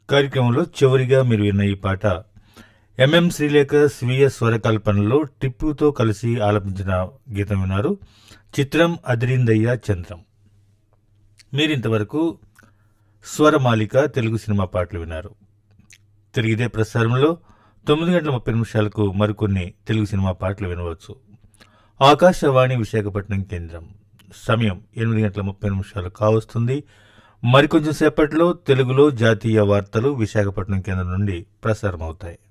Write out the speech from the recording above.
కార్యక్రమంలో చివరిగా మీరు విన్న ఈ పాట ఎంఎం శ్రీలేఖ స్వీయ స్వరకల్పనలో టిప్పుతో కలిసి ఆలపించిన గీతం విన్నారు చిత్రం అదిరిందయ్య చంద్రం మీరింతవరకు స్వరమాలిక తెలుగు సినిమా పాటలు విన్నారు తిరిగి ఇదే ప్రసారంలో తొమ్మిది గంటల ముప్పై నిమిషాలకు మరికొన్ని తెలుగు సినిమా పాటలు వినవచ్చు ఆకాశవాణి విశాఖపట్నం కేంద్రం సమయం ఎనిమిది గంటల ముప్పై నిమిషాలు కావస్తుంది మరికొంచెం సేపట్లో తెలుగులో జాతీయ వార్తలు విశాఖపట్నం కేంద్రం నుండి ప్రసారం అవుతాయి